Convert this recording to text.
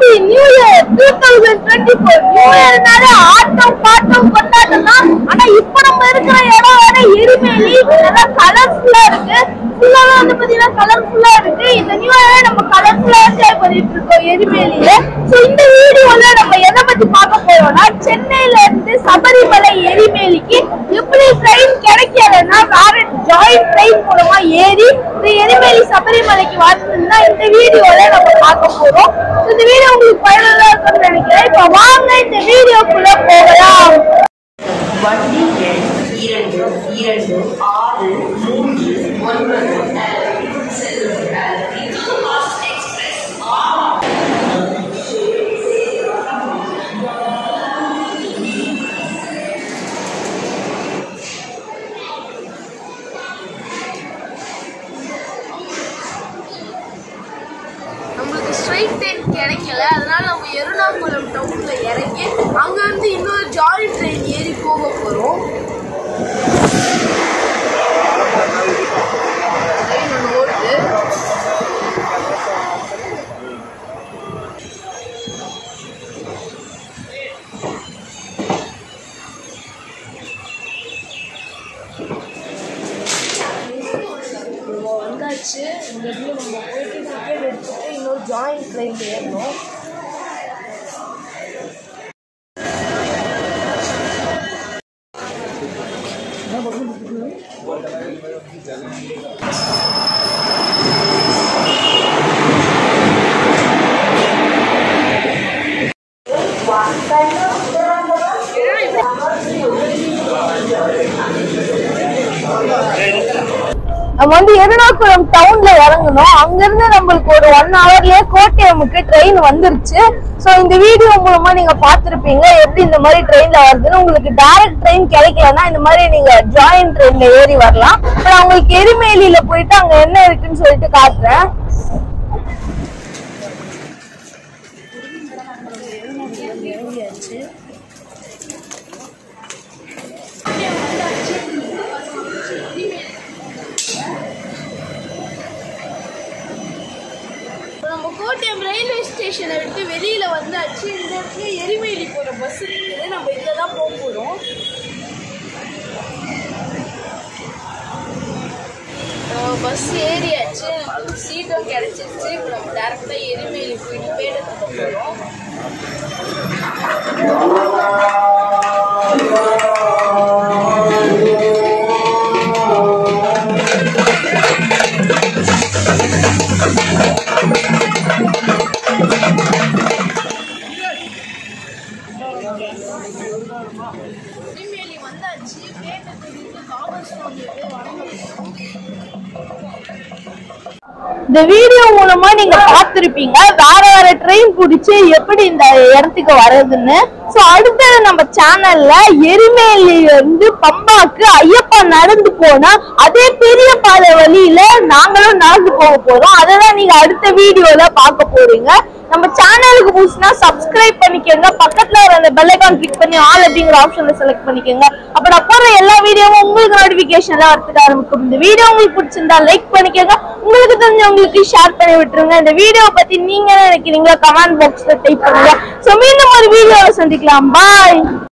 happy new year two thousand twenty four new இயர்னால ஆட்டம் பாட்டம் கொண்டாட்டம் தான் ஆனா இப்ப நம்ம இருக்கிற இடம் வேற எரிமேலி நல்லா கலர்ஃபுல்லா இருக்கு ஃபுல்லாவே வந்து பாத்தீங்கன்னா கலர்ஃபுல்லா இருக்கு இந்த நியூ இயர் நம்ம கலர்ஃபுல்லா என்ஜாய் பண்ணிட்டு இருக்கோம் எரிமேலியில சோ இந்த வீடியோல நம்ம எதை பத்தி பார்க்க போறோம்னா சென்னையில இருந்து சபரிமலை எரிமேலிக்கு எப்படி ட்ரெயின் கிடைக்கலன்னா வேற ஜாயிண்ட் ட்ரெயின் மூலமா ஏறி இந்த எரிமேலி சபரிமலைக்கு வரணும்னா இந்த வீடியோல நம்ம பார்க்க போறோம் இந்த வீடியோ உங்களுக்கு பயனுள்ளதா இருக்கும்னு நினைக்கிறேன் இப்ப வாங்க இந்த வீடியோக்குள்ள போகலாம் வண்டி எண் இரண்டு இரண்டு ஆறு மூன்று ஒன்பது செல்லுங்கள் எக்ஸ்பிரஸ் நம்மளுக்கு ஸ்ட்ரைட் ட்ரெயின் கிடைக்கல அதனால நம்ம எர்ணாகுளம் டவுன்ல இறங்கி அங்க இருந்து இன்னொரு ஜாலி ட்ரெயின் ஏறி போக போறோம் ட்ரெயின் ஒன்று ஓடுது நம்ம வந்தாச்சு இங்கேருந்து நம்ம போயிட்டு டிக்கெட் எடுத்துட்டு இன்னொரு ஜாயின்ட் ட்ரெயின் ஏறணும் நம்ம வந்து எர்ணாகுளம் டவுன்ல இறங்கணும் அங்கிருந்து நம்மளுக்கு ஒரு ஒன் ஹவர்லயே கோட்டயமுக்கு ட்ரெயின் வந்துருச்சு சோ இந்த வீடியோ மூலமா நீங்க பார்த்திருப்பீங்க எப்படி இந்த மாதிரி ட்ரெயின்ல வருதுன்னு உங்களுக்கு டைரக்ட் ட்ரெயின் கிடைக்கலன்னா இந்த மாதிரி நீங்க ஜாயின் ட்ரெயின்ல ஏறி வரலாம் இப்ப நான் உங்களுக்கு எரிமேலியில போயிட்டு அங்க என்ன இருக்குன்னு சொல்லிட்டு காட்டுறேன் இப்போ நம்ம கோட்டயம் ரயில்வே ஸ்டேஷனை விட்டு வெளியில வந்தாச்சு இந்த இடத்துல எரிமேலி போற பஸ் இருக்குது நம்ம இதில் தான் போக போகிறோம் பஸ் ஏறியாச்சு சீட்டும் கிடைச்சிருச்சு இப்போ நம்ம டேரெக்டாக எரிமேலி போயிட்டு பேட்டை தப்ப போகிறோம் எரிமேலி வந்தாச்சு பேட்டை தூக்கிட்டு காபர் ஸ்டோன்ல வணங்க இந்த வீடியோ மூலமா நீங்க பார்த்திருப்பீங்க வேற வேற ட்ரெயின் பிடிச்சு எப்படி இந்த இடத்துக்கு வர்றதுன்னு சோ அடுத்தது நம்ம சேனல்ல எரிமேலியில இருந்து பம்பாக்கு ஐயப்பா நடந்து போனா அதே பெரிய பாதை வழியில நாங்களும் நடந்து போக போறோம் அததான் நீங்க அடுத்த வீடியோல பார்க்க போறீங்க நம்ம சேனலுக்கு புதுசுனா சப்ஸ்கிரைப் பண்ணிக்கோங்க பக்கத்துல வர அந்த பெல் ஐகான் கிளிக் பண்ணி ஆல் அப்படிங்கிற ஆப்ஷன்ல செலக்ட் பண்ணிக்கோங்க அப்ப நான் போடுற எல்லா வீடியோவும் உங்களுக்கு நோட்டிபிகேஷன்ல வரதுக்கு ஆரம்பிக்கும் இந்த வீடியோ உங்களுக்கு பிடிச்சிருந்தா லைக் பண்ணிக்கோங்க உங்களுக்கு தெரிஞ்சவங்களுக்கு ஷேர் பண்ணி விட்டுருங்க இந்த வீடியோ பத்தி நீங்க என்ன நினைக்கிறீங்க கமெண்ட் பாக்ஸ்ல டைப் பண்ணுங்க சோ மீண்டும் ஒரு வீடியோவை சந்திக்கலாம் பாய்